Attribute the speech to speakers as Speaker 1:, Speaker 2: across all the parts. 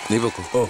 Speaker 1: നീ പൊക്കോ
Speaker 2: ഓ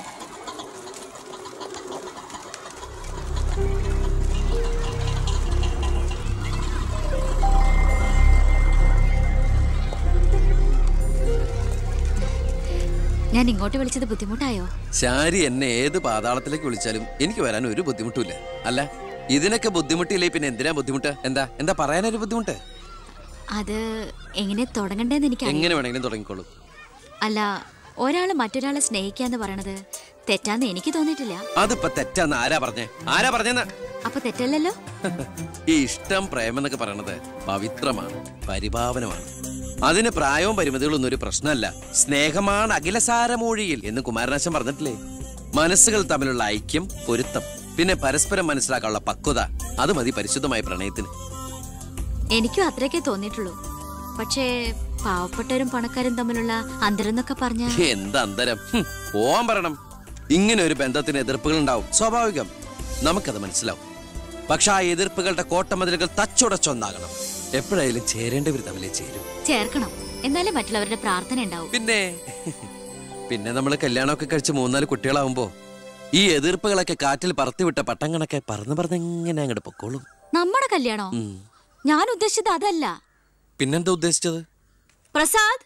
Speaker 3: ഞാൻ ഇങ്ങോട്ട് വിളിച്ചത് ബുദ്ധിമുട്ടായോ
Speaker 1: ശാരി എന്നെ ഏത് പാതാളത്തിലേക്ക് വിളിച്ചാലും എനിക്ക് വരാൻ ഒരു ബുദ്ധിമുട്ടുമില്ല അല്ല ഇതിനൊക്കെ ബുദ്ധിമുട്ടില്ലേ പിന്നെ എന്തിനാ ബുദ്ധിമുട്ട് എന്താ എന്താ പറയാനൊരു ബുദ്ധിമുട്ട്
Speaker 3: അത് എങ്ങനെ തുടങ്ങണ്ടേന്ന് എനിക്കറിയാം
Speaker 1: എങ്ങനെ വേണമെങ്കിലും തുടങ്ങിക്കോളൂ
Speaker 3: അല്ല ഒരാള് മറ്റൊരാളെ സ്നേഹിക്കാന്ന് പറയണത് തെറ്റാന്ന് എനിക്ക് തോന്നിയിട്ടില്ല
Speaker 1: അതിപ്പോ തെറ്റാന്ന് ആരാ പറഞ്ഞേ ആരാ പറഞ്ഞെന്ന്
Speaker 3: അപ്പൊ തെറ്റല്ലല്ലോ
Speaker 1: ഈ ഇഷ്ടം പ്രേമം എന്നൊക്കെ പറയണത് പവിത്രമാണ് പരിഭാവനമാണ് അതിന് പ്രായവും പരിമിതികളൊന്നും ഒരു പ്രശ്നമല്ല സ്നേഹമാണ് അഖിലസാരമൂഴിയിൽ എന്ന് കുമാരനാശൻ പറഞ്ഞിട്ടില്ലേ മനസ്സുകൾ തമ്മിലുള്ള ഐക്യം പൊരുത്തം പിന്നെ പരസ്പരം മനസ്സിലാക്കാനുള്ള പക്വത അത് മതി പരിശുദ്ധമായ പ്രണയത്തിന്
Speaker 3: എനിക്കും അത്രയൊക്കെ തോന്നിയിട്ടുള്ളൂ പക്ഷേ പാവപ്പെട്ടവരും പണക്കാരും തമ്മിലുള്ള അന്തരെന്നൊക്കെ പറഞ്ഞ
Speaker 1: എന്ത് അന്തരം ഹും, പോവാൻ പറയണം ഇങ്ങനെ ഒരു ബന്ധത്തിന് എതിർപ്പുകൾ ഉണ്ടാവും സ്വാഭാവികം നമുക്കത് മനസ്സിലാവും പക്ഷെ ആ എതിർപ്പുകളുടെ കോട്ടമതിലുകൾ തച്ചുടച്ചൊന്നാകണം എപ്പോഴായാലും ചേരേണ്ടവർ തമ്മിലേ ചേരും
Speaker 3: ചേർക്കണം എന്നാലേ മറ്റുള്ളവരുടെ പ്രാർത്ഥന ഉണ്ടാവും
Speaker 1: പിന്നെ പിന്നെ നമ്മൾ കല്യാണമൊക്കെ കഴിച്ച് മൂന്നാല് കുട്ടികളാവുമ്പോ ഈ എതിർപ്പുകളൊക്കെ കാറ്റിൽ പറത്തിവിട്ട പട്ടം കണക്കെ പറന്ന് പറന്ന് എങ്ങനെ അങ്ങോട്ട് പൊക്കോളും
Speaker 3: നമ്മുടെ കല്യാണോ
Speaker 1: ഉം.
Speaker 3: ഞാൻ ഉദ്ദേശിച്ചത് അതല്ല
Speaker 1: പിന്നെന്താ ഉദ്ദേശിച്ചത്
Speaker 3: പ്രസാദ്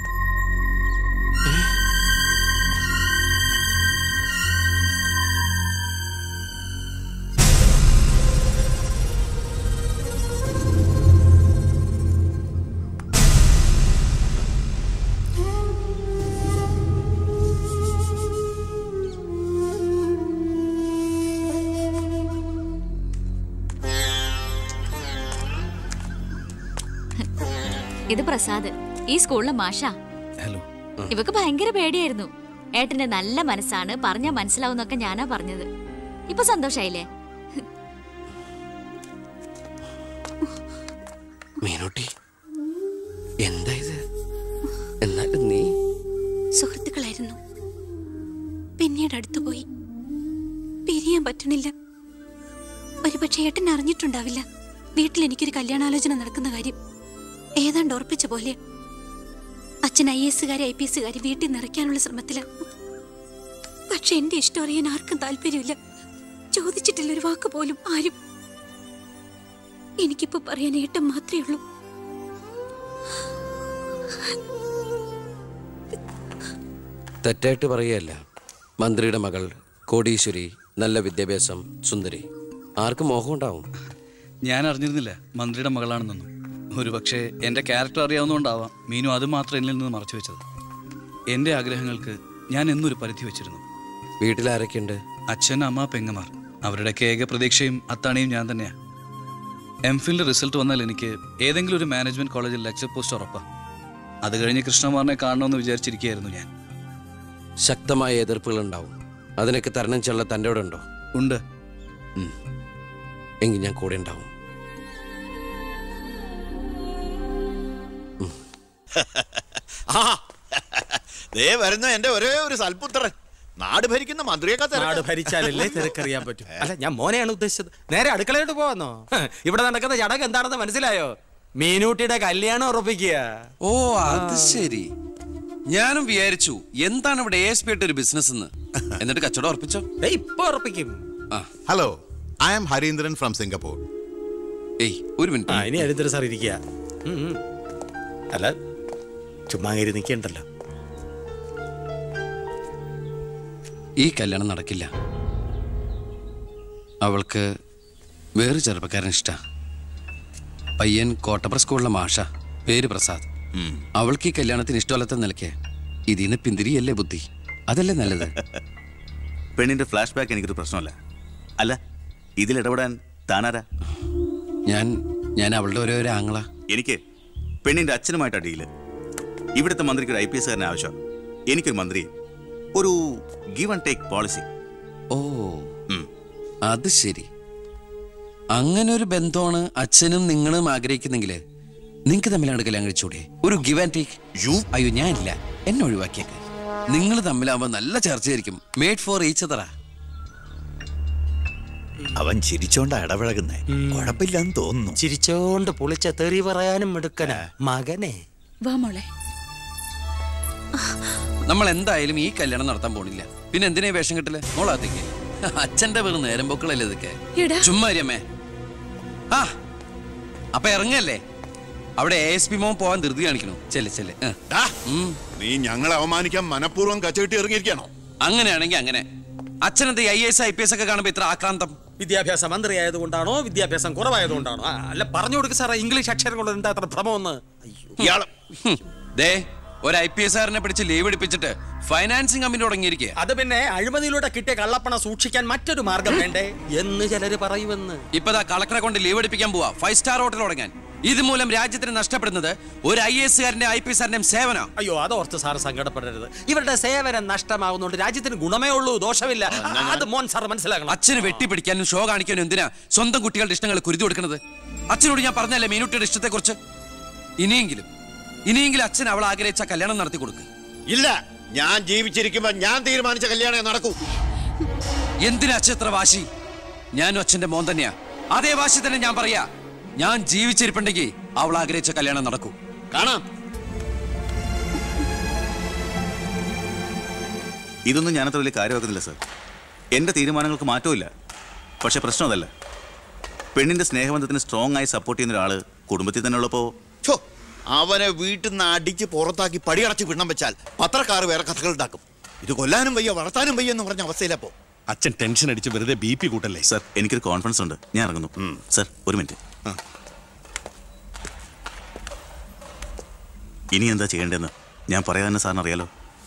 Speaker 3: ഇത് പ്രസാദ് ഈ സ്കൂളിലെ മാഷ
Speaker 2: ഹലോ
Speaker 3: ഇവക്ക് ഭയങ്കര പേടിയായിരുന്നു ഏട്ടന്റെ നല്ല മനസ്സാണ് പറഞ്ഞാ മനസ്സിലാവുന്നൊക്കെ ഞാനാ പറഞ്ഞത് ഇപ്പൊ സന്തോഷായില്ലേ
Speaker 1: മീനോട്ടി എന്താ ഇത് എന്നാലും നീ
Speaker 4: സുഹൃത്തുക്കളായിരുന്നു പിന്നീട് അടുത്തു പോയി പിരിയാൻ പറ്റണില്ല ഒരുപക്ഷെ ഏട്ടൻ അറിഞ്ഞിട്ടുണ്ടാവില്ല വീട്ടിൽ എനിക്കൊരു കല്യാണാലോചന നടക്കുന്ന കാര്യം ഏതാണ്ട് ഉറപ്പിച്ച പോലെ അച്ഛൻ ഐ എസുകാരെ ഐ പി എസുകാരെ വീട്ടിൽ നിറയ്ക്കാനുള്ള ശ്രമത്തില പക്ഷെ എന്റെ ഇഷ്ടം അറിയാൻ ആർക്കും താല്പര്യമില്ല ചോദിച്ചിട്ടില്ല ഒരു വാക്ക് പോലും ആരും എനിക്കിപ്പോ പറയാൻ ഏട്ടൻ മാത്രമേ ഉള്ളൂ
Speaker 1: തെറ്റായിട്ട് പറയുകയല്ല മന്ത്രിയുടെ മകൾ കോടീശ്വരി നല്ല വിദ്യാഭ്യാസം സുന്ദരി ആർക്കും മോഹം ഉണ്ടാവും
Speaker 5: ഞാൻ അറിഞ്ഞിരുന്നില്ല മന്ത്രിയുടെ മകളാണെന്നൊന്നും ഒരു പക്ഷേ എൻ്റെ ക്യാരക്ടർ അറിയാവുന്നതുകൊണ്ടാവാം മീനു അത് മാത്രം എന്നിൽ നിന്ന് മറച്ചു വെച്ചത് എൻ്റെ ആഗ്രഹങ്ങൾക്ക് ഞാൻ എന്നൊരു പരിധി വെച്ചിരുന്നു
Speaker 1: വീട്ടിൽ ആരൊക്കെയുണ്ട്
Speaker 5: അച്ഛൻ അമ്മ പെങ്ങമാർ അവരുടെയൊക്കെ ഏക പ്രതീക്ഷയും അത്താണിയും ഞാൻ തന്നെയാ എം ഫിലിൻ്റെ റിസൾട്ട് വന്നാൽ എനിക്ക് ഏതെങ്കിലും ഒരു മാനേജ്മെന്റ് കോളേജിൽ ലെക്ചർ പോസ്റ്റ് ഉറപ്പാ അത് കഴിഞ്ഞ് കൃഷ്ണകുമാറിനെ കാണണമെന്ന് വിചാരിച്ചിരിക്കുകയായിരുന്നു ഞാൻ
Speaker 1: ശക്തമായ എതിർപ്പുകൾ ഉണ്ടാവും അതിനൊക്കെ തരണം ചെള്ള തൻ്റെ അവിടെ ഉണ്ടോ
Speaker 5: ഉണ്ട്
Speaker 1: എങ്കിൽ ഞാൻ കൂടെ ഉണ്ടാവും
Speaker 6: ആ ദേ വരുന്ന എന്റെ ഒരേ ഒരു സൽപുത്രൻ നാട് ഭരിക്കുന്ന മന്ത്രിയൊക്കെ
Speaker 2: നാട് ഭരിച്ചാലല്ലേ തിരക്കറിയാൻ പറ്റും അല്ല ഞാൻ മോനെയാണ് ഉദ്ദേശിച്ചത് നേരെ അടുക്കളയോട്ട് പോവാന്നോ ഹ്, ഇവിടെ നടക്കുന്ന ചടങ്ങ് എന്താണെന്ന് മനസ്സിലായോ മീനൂട്ടിയുടെ കല്യാണം ഉറപ്പിക്കുക
Speaker 1: ഓ അത് ശരി ഞാനും വിചാരിച്ചു എന്താണ് ഇവിടെ എസ് പി ഒരു ബിസിനസ് എന്ന് എന്നിട്ട് കച്ചവടം ഉറപ്പിച്ചോ
Speaker 2: ഏയ്, ഇപ്പൊ ഉറപ്പിക്കും
Speaker 1: ആ
Speaker 6: hello I am Harindran from Singapore
Speaker 1: ഏയ് ഒരു
Speaker 2: ആ
Speaker 1: മിനിറ്റ്
Speaker 2: ഇനി ഹരിന്ദ്ര സാർ ഇരിക്കുക ഉം, ഉം. അല്ല ചുമ്മാ കയറി നിൽക്കണ്ടല്ലോ
Speaker 1: ഈ കല്യാണം നടക്കില്ല അവൾക്ക് വേറെ ചെറുപ്പക്കാരൻ ഇഷ്ട പയ്യൻ കോട്ടപ്ര സ്കൂളിലെ മാഷ പേര് പ്രസാദ് അവൾക്ക് ഈ കല്യാണത്തിന് ഇഷ്ടമല്ലാത്ത നിലയ്ക്ക് ഇതിന്ന് പിന്തിരിയല്ലേ ബുദ്ധി അതല്ലേ നല്ലത്
Speaker 7: പെണ്ണിന്റെ ഫ്ലാഷ് ബാക്ക് എനിക്കൊരു പ്രശ്നമല്ല അല്ല ഇതിൽ ഇടപെടാൻ താനാരാ
Speaker 1: ഞാൻ ഞാൻ അവളുടെ ഓരോ ഒരു ആങ്ങള
Speaker 7: എനിക്ക് പെണ്ണിന്റെ അച്ഛനുമായിട്ടാ ഡീല് ഇവിടുത്തെ മന്ത്രിക്ക് ഒരു ഐ പി എസ്കാരനെ ആവശ്യം എനിക്കൊരു മന്ത്രി ഒരു ഗീവ് ആൻഡ് ടേക്ക് പോളിസി
Speaker 1: ഓ അത് ശരി അങ്ങനെ ഒരു ബന്ധമാണ് അച്ഛനും നിങ്ങളും ആഗ്രഹിക്കുന്നെങ്കിൽ നിങ്ങൾക്ക് തമ്മിലാണ് കല്യാണം കഴിച്ചൂടെ ഒരു ഗിവ് ആൻഡ് ടേക്ക് യു അയ്യോ ഞാനില്ല എന്നെ ഒഴിവാക്കിയേക്ക് നിങ്ങൾ തമ്മിലാവുമ്പോൾ നല്ല ചർച്ചയായിരിക്കും മേഡ് ഫോർ ഈച്ച് അതറാ
Speaker 6: അവൻ ചിരിച്ചോണ്ടാ ഇടപഴകുന്നേ കുഴപ്പമില്ലെന്ന് തോന്നുന്നു
Speaker 2: ചിരിച്ചോണ്ട് പൊളിച്ച തെറി പറയാനും എടുക്കന മകനെ
Speaker 4: വാ മോളെ
Speaker 1: നമ്മൾ എന്തായാലും ഈ കല്യാണം നടത്താൻ പോണില്ല പിന്നെ എന്തിനാ ഈ വേഷം കെട്ടില് മോളാത്തേക്ക് അച്ഛന്റെ വെറും നേരം പൊക്കളല്ലേ ഇതൊക്കെ
Speaker 4: എടാ.
Speaker 1: ചുമ്മാ അമ്മേ ആ അപ്പൊ ഇറങ്ങല്ലേ അവിടെ എ എസ് പി മോൻ പോവാൻ ധൃതി കാണിക്കണു ചെല്ലെ ചെല്ലെ
Speaker 6: ഡാ, നീ ഞങ്ങളെ അവമാനിക്കാൻ മനഃപൂർവ്വം കച്ചകെട്ടി ഇറങ്ങിയിരിക്കണോ
Speaker 1: അങ്ങനെയാണെങ്കിൽ അങ്ങനെ അച്ഛനെന്ത് I S I P S ഒക്കെ കാണുമ്പോ ഇത്ര ആക്രാന്തം
Speaker 2: വിദ്യാഭ്യാസ മന്ത്രി ആയതുകൊണ്ടാണോ വിദ്യാഭ്യാസം കുറവായതുകൊണ്ടാണോ ആ, അല്ല പറഞ്ഞു കൊടുക്ക് സാറേ ഇംഗ്ലീഷ് അക്ഷരം കൊണ്ട് എന്താ അത്ര ഭ്രമമെന്ന് അയ്യോ
Speaker 6: ഇയാള്
Speaker 1: ഹും. ദേ ഒരു ഐ പി എസ് ആറിനെ പിടിച്ച് ലീവ് എടുപ്പിച്ചിട്ട് ഫൈനാൻസിങ് കമ്പനി തുടങ്ങിയിരിക്കുക
Speaker 2: അത് പിന്നെ അഴിമതിയിലൂടെ കിട്ടിയ കള്ളപ്പണം സൂക്ഷിക്കാൻ മറ്റൊരു മാർഗം വേണ്ടേ എന്ന് ചിലര് പറയുമെന്ന്
Speaker 1: ഇപ്പതാ കളക്ടറെ കൊണ്ട് ലീവ് എടുപ്പിക്കാൻ പോവാ ഫൈവ് സ്റ്റാർ ഹോട്ടൽ തുടങ്ങാൻ ഇതുമൂലം രാജ്യത്തിന് നഷ്ടപ്പെടുന്നത് ഒരു ഐ എസ് കാരന്റെ ഐ പി എസ് ആറിന്റെയും സേവനം
Speaker 2: അയ്യോ അതോർത്ത് സാറ് സങ്കടപ്പെടരുത് ഇവരുടെ സേവനം നഷ്ടമാകുന്നതുകൊണ്ട് രാജ്യത്തിന് ഗുണമേ ഉള്ളൂ ദോഷമില്ല അത് മോൻ സാർ മനസ്സിലാക്കണം
Speaker 1: അച്ഛന് വെട്ടിപ്പിടിക്കാനും ഷോ കാണിക്കാനും എന്തിനാ സ്വന്തം കുട്ടികളുടെ ഇഷ്ടങ്ങൾ കുരുതി കൊടുക്കുന്നത് അച്ഛനോട് ഞാൻ പറഞ്ഞല്ലേ മീനുട്ടിയുടെ ഇഷ്ടത്തെ കുറിച്ച് ഇനിയെങ്കിലും ഇനിയെങ്കിലും അച്ഛൻ അവൾ ആഗ്രഹിച്ച കല്യാണം നടത്തി കൊടുക്ക്
Speaker 6: ഇല്ല ഞാൻ ജീവിച്ചിരിക്കുമ്പോ ഞാൻ തീരുമാനിച്ച കല്യാണം നടക്കൂ
Speaker 1: എന്തിനാ അച്ഛൻ ഇത്ര വാശി ഞാനും അച്ഛന്റെ മോൻ തന്നെയാ അതേ വാശി തന്നെ ഞാൻ പറയാ ഞാൻ ജീവിച്ചിരിപ്പുണ്ടെങ്കിൽ അവൾ ആഗ്രഹിച്ച കല്യാണം നടക്കൂ
Speaker 6: കാണാം
Speaker 7: ഇതൊന്നും ഞാനത്ര വലിയ കാര്യമാക്കുന്നില്ല സർ എൻ്റെ തീരുമാനങ്ങൾക്ക് മാറ്റമില്ല പക്ഷെ പ്രശ്നം അതല്ല പെണ്ണിൻ്റെ സ്നേഹബന്ധത്തിന് സ്ട്രോങ് ആയി സപ്പോർട്ട് ചെയ്യുന്ന ഒരാൾ കുടുംബത്തിൽ തന്നെ ഉള്ളപ്പോൾ
Speaker 6: ഛോ, അവനെ വീട്ടിൽ നിന്ന് അടിച്ച് പുറത്താക്കി പടിയടച്ച് പിണ്ണം വെച്ചാൽ പത്രക്കാർ വേറെ കഥകൾ ഉണ്ടാക്കും ഇത് കൊല്ലാനും വയ്യ വളർത്താനും വയ്യ എന്ന് പറഞ്ഞ അവസ്ഥയിലപ്പോ
Speaker 8: അച്ഛൻ ടെൻഷൻ അടിച്ച് വെറുതെ ബി പി കൂട്ടല്ലേ
Speaker 7: സർ എനിക്കൊരു കോൺഫിഡൻസ് ഉണ്ട് ഞാൻ ഇറങ്ങുന്നു സർ ഒരു മിനിറ്റ് ഇനി എന്താ ചെയ്യേണ്ടതെന്ന് ഞാൻ പറയാതെ സാറിന് അറിയാലോ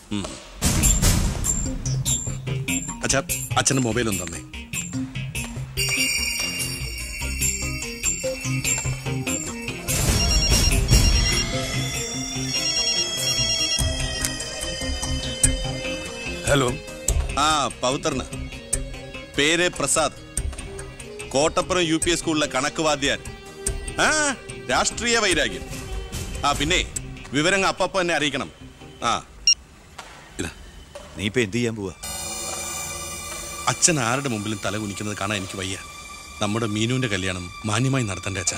Speaker 8: അച്ഛാ അച്ഛൻ്റെ മൊബൈൽ ഒന്ന് തന്നേ ഹലോ ആ പവിത്രന് പേര് Prasad Kottappuram U P S സ്കൂളിലെ കണക്ക് വാദ്യാൻ ആ രാഷ്ട്രീയ വൈരാഗ്യം ആ പിന്നെ വിവരങ്ങൾ അപ്പപ്പോ എന്നെ അറിയിക്കണം ആ ഇതാ
Speaker 6: നീ ഇപ്പൊ എന്ത് ചെയ്യാൻ പോവാ
Speaker 8: അച്ഛൻ ആരുടെ മുമ്പിലും തല കുനിക്കുന്നത് കാണാൻ എനിക്ക് വയ്യ നമ്മുടെ മീനുവിന്റെ കല്യാണം മാന്യമായി നടത്തണ്ടേ അച്ഛാ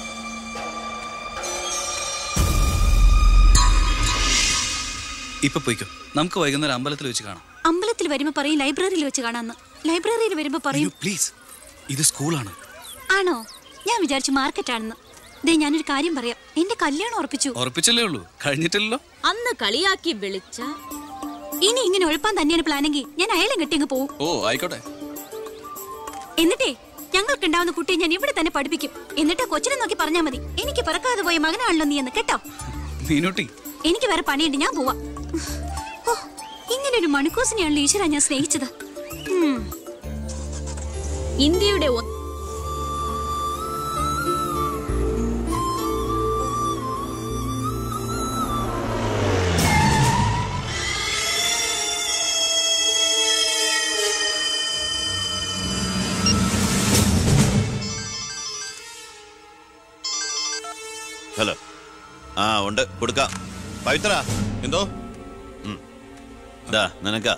Speaker 5: ഇപ്പൊ പോയിക്കോ നമുക്ക് വൈകുന്നേരം അമ്പലത്തിൽ വെച്ച് കാണാം
Speaker 4: അമ്പലത്തിൽ വരുമ്പോ പറയും ലൈബ്രറിയിൽ വെച്ച് കാണാന്ന് ലൈബ്രറിയിൽ വരുമ്പോ പറയും
Speaker 5: പ്ലീസ് ഇത് സ്കൂളാണ്
Speaker 4: ആണോ ഞാൻ വിചാരിച്ചു മാർക്കറ്റ് ആണെന്ന് ദേ ഞാനൊരു കാര്യം പറയാം എന്റെ കല്യാണം ഉറപ്പിച്ചു
Speaker 5: ഉറപ്പിച്ചല്ലേ ഉള്ളൂ കഴിഞ്ഞിട്ടില്ലല്ലോ
Speaker 3: അന്ന് കളിയാക്കി വിളിച്ച
Speaker 4: ഇനി ഇങ്ങനെ ഒഴിപ്പാൻ തന്നെയാണ് പ്ലാനെങ്കിൽ ഞാൻ അയാളെ കെട്ടി അങ്ങ് പോവും
Speaker 5: ഓ ആയിക്കോട്ടെ
Speaker 4: എന്നിട്ടേ ഞങ്ങൾക്ക് ഉണ്ടാവുന്ന കുട്ടിയെ ഞാൻ ഇവിടെ തന്നെ പഠിപ്പിക്കും എന്നിട്ട് കൊച്ചിനെ നോക്കി പറഞ്ഞാൽ മതി എനിക്ക് പിറക്കാതെ പോയ മകനാണല്ലോ നീ എന്ന് കേട്ടോ
Speaker 5: മീനുട്ടി
Speaker 4: എനിക്ക് വേറെ പണിയുണ്ട് ഞാൻ പോവാം ഓ ഇങ്ങനെ ഒരു മണിക്കൂസിനെയാണല്ലോ ഈശ്വര ഞാൻ സ്നേഹിച്ചത് ഉം.
Speaker 3: ഇന്ത്യയുടെ ഒ-
Speaker 6: ഹലോ ആ ഉണ്ട് കൊടുക്കാം പവിത്ര
Speaker 8: എന്തോ
Speaker 6: ഇതാ നിനക്കാ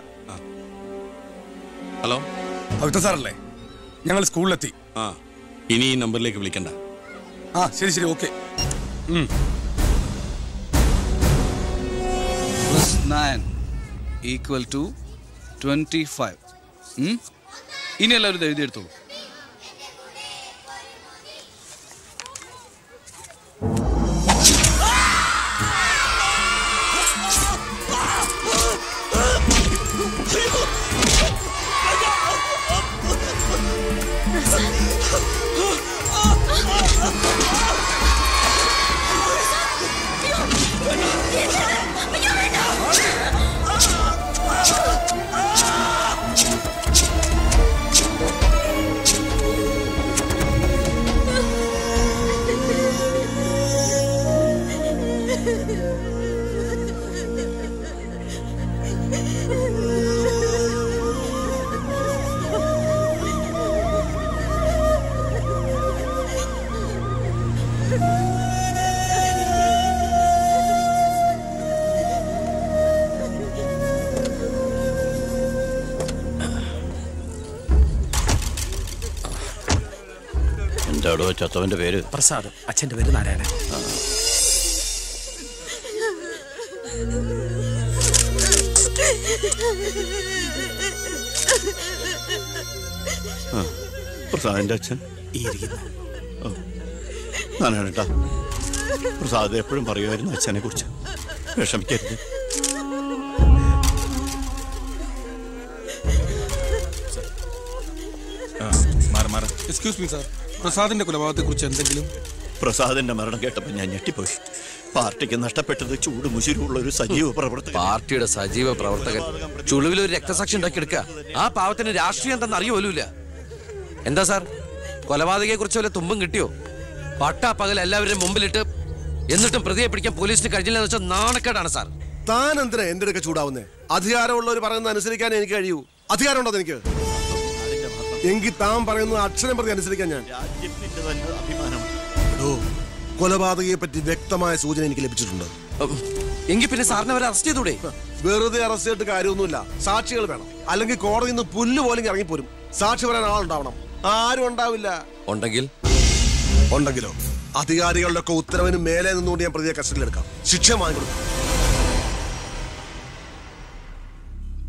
Speaker 8: ഹലോ
Speaker 9: പവിത്ര സാറല്ലേ ഞങ്ങൾ സ്കൂളിലെത്തി
Speaker 8: ആ ഇനി ഈ നമ്പറിലേക്ക് വിളിക്കണ്ട
Speaker 9: ആ ശരി ശരി okay
Speaker 5: plus nine equal to twenty five ഇനി എല്ലാവരും ഇത് എഴുതിയെടുത്തോളൂ
Speaker 6: എന്താടോ ചത്തവന്റെ പേര്
Speaker 2: പ്രസാദ് അച്ഛന്റെ പേര് നാരായണൻ
Speaker 6: ആ, പ്രസാദിന്റെ അച്ഛൻ ഓ, ഞാനാണ് കേട്ടാ പ്രസാദ് എപ്പോഴും പറയുമായിരുന്നു അച്ഛനെ കുറിച്ച് വിഷമിക്കരുത്
Speaker 9: മാറി മാറി എക്സ്ക്യൂസ് മീ സാർ പ്രസാദിന്റെ കൊലപാതകത്തെ കുറിച്ച് എന്തെങ്കിലും
Speaker 6: പ്രസാദിന്റെ മരണം കേട്ടപ്പോൾ ഞാൻ ഞെട്ടിപ്പോയി പാർട്ടിക്ക് നഷ്ടപ്പെട്ടത് ചൂട് മുശിരുള്ള ഒരു സജീവ പ്രവർത്തകൻ
Speaker 1: പാർട്ടിയുടെ സജീവ പ്രവർത്തകൻ ചുളുവിൽ ഒരു രക്തസാക്ഷി ഉണ്ടാക്കിയെടുക്കുക ആ പാവത്തിന് രാഷ്ട്രീയം എന്താണെന്ന് അറിയുമല്ല എന്താ സാർ കൊലപാതകയെ കുറിച്ച് വല്ല തുമ്പും കിട്ടിയോ പട്ടാ പകൽ എല്ലാവരുടെയും മുമ്പിലിട്ട് എന്നിട്ടും പ്രതിയെ പിടിക്കാൻ പോലീസിന് കഴിഞ്ഞില്ല എന്ന് വെച്ചാൽ നാണക്കേടാണ് സാർ
Speaker 10: താൻ എന്തിനാ എന്റെ അടുക്ക ചൂടാവുന്നേ അധികാരമുള്ളവർ പറയുന്നത് അനുസരിക്കാൻ എനിക്ക് കഴിയൂ അധികാരമുണ്ടോ എനിക്ക് എങ്കിൽ താൻ പറയുന്നത് അക്ഷരം പ്രതി അനുസരിക്കാൻ ഞാൻ
Speaker 6: രാജ്യത്തിന്റെ തന്നെ അഭിമാനമാണ്
Speaker 10: എടോ കൊലപാതകയെ പറ്റി വ്യക്തമായ സൂചന എനിക്ക് ലഭിച്ചിട്ടുണ്ട്
Speaker 1: എങ്കിൽ പിന്നെ സാറിനെ അവരെ അറസ്റ്റ് ചെയ്തൂടെ
Speaker 10: വെറുതെ അറസ്റ്റ് ചെയ്തിട്ട് കാര്യമൊന്നുമില്ല സാക്ഷികൾ വേണം അല്ലെങ്കിൽ കോടതിയിൽ നിന്ന് പുല്ല് പോലും ഇറങ്ങിപ്പോരും സാക്ഷി പറയാൻ ആളുണ്ടാവണം ആരും ഉണ്ടാവില്ല
Speaker 1: ഉണ്ടെങ്കിൽ
Speaker 10: ഉണ്ടെങ്കിലോ അധികാരികളുടെ ഒക്കെ ഉത്തരവിന് മേലെ നിന്നുകൊണ്ട് ഞാൻ പ്രതിയെ കസ്റ്റഡിയിലെടുക്കാം ശിക്ഷ വാങ്ങിക്കൊടുക്കാം